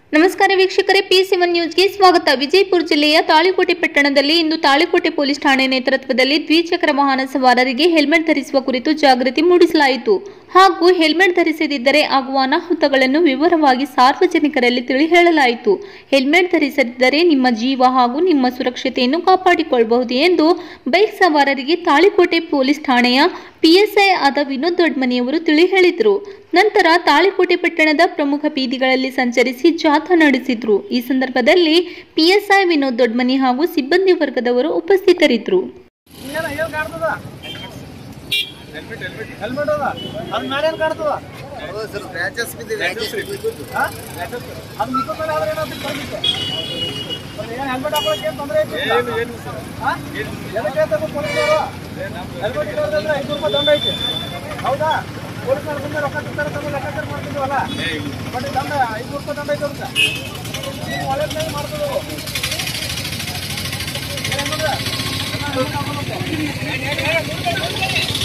ನಮಸ್ಕಾರ ವೀಕ್ಷಕರೇ P seven ನ್ಯೂಸ್ಗೆ ಸ್ವಾಗತ ವಿಜಯಪುರ ಜಿಲ್ಲೆಯ ತಾಳಿಕೋಟೆ ಪಟ್ಟಣದಲ್ಲಿ ಇಂದು ತಾಳಿಕೋಟೆ ಪೊಲೀಸ್ ಠಾಣೆ ನೇತೃತ್ವದಲ್ಲಿ ದ್ವಿಚಕ್ರ ವಾಹನ ಸವಾರರಿಗೆ ಹೆಲ್ಮೆಟ್ ಧರಿಸುವ ಕುರಿತು ಜಾಗೃತಿ ಮೂಡಿಸಲಾಯಿತು ಹಾಗೂ ಹೆಲ್ಮೆಟ್ ಧರಿಸದಿದ್ದರೆ ಆಗುವ ಅನಾಹುತಗಳನ್ನು ವಿವರವಾಗಿ ಸಾರ್ವಜನಿಕರಲ್ಲಿ ತಿಳಿ ಹೇಳಲಾಯಿತು ಹೆಲ್ಮೆಟ್ ಧರಿಸದಿದ್ದರೆ ನಿಮ್ಮ ಜೀವ ಹಾಗೂ ನಿಮ್ಮ ಸುರಕ್ಷತೆಯನ್ನು ಕಾಪಾಡಿಕೊಳ್ಳಬಹುದು ಎಂದು ಬೈಕ್ ಸವಾರರಿಗೆ ತಾಳಿಕೋಟೆ ಪೊಲೀಸ್ ಠಾಣೆಯ ಪಿಎಸ್ಐ ಆದ ವಿನೋದ್ ದೊಡ್ಮನಿಯವರು ತಿಳಿ ಹೇಳಿದರು ನಂತರ ತಾಳಿಕೋಟೆ ಪಟ್ಟಣದ ಪ್ರಮುಖ ಬೀದಿಗಳಲ್ಲಿ ಸಂಚರಿಸಿ ಜಾಥಾ ನಡೆಸಿದ್ರು ಈ ಸಂದರ್ಭದಲ್ಲಿ ಪಿಎಸ್ಐ ವಿನೋದ್ ದೊಡ್ಮನಿ ಹಾಗೂ ಸಿಬ್ಬಂದಿ ವರ್ಗದವರು ಉಪಸ್ಥಿತರಿದ್ದರು ಏನ ಏನ್ ಕಾಣ್ತದ ಹೆಲ್ಮೆಟ್ ಅದ ಅದ್ ಮೇಲೆ ಏನ್ ಕಾಣ್ತದ ಸರ್ ಸ್ಕ್ರಾಚಸ್ ಬಿದ್ದಿದೆ ಹಾ? ಅದ್ ಮುಖದ ಮೇಲೆ ಆದ್ರೆ ಏನಾದ್ರು ಬಂದಿತ್ತು ಮತ್ತೆ ಏನ್ ಹೆಲ್ಮೆಟ್ ಹಾಕೊಳಕ್ಕೆ ಏನ್ ತೊಂದ್ರೆ ಐತಿ ಹಾ? ಎದಕ್ಕೆ ಹೇಳ್ತಾರೆ ಪೊಲೀಸರು ಹೆಲ್ಮೆಟ್ ಇಲ್ಲದ್ರೆ ಐನೂರು ರೂಪಾಯಿ ದಂಡ ಐತಿ ಹೌದಾ ಪೊಲೀಸರು ಮುಂದೆ ರೊಕ್ಕ ತಿಂತಾರೆ ತಮ್ಮ ಲೆಕ್ಕಾಚಾರ ಮಾಡ್ತಿದ್ವಲ್ಲ ಬಟ್ ಈ ದಂಡ ಐನೂರು ರೂಪಾಯಿ ದಂಡ ಐತಿ ಅಂತ ನೀವು ಒಳ್ಳೆ ಮಾಡ್ತದ ಏನಂದ್ರೆ ಹೆಲ್ಮೆಟ್ ಹಾಕೊಳ್ಳೋಕೆ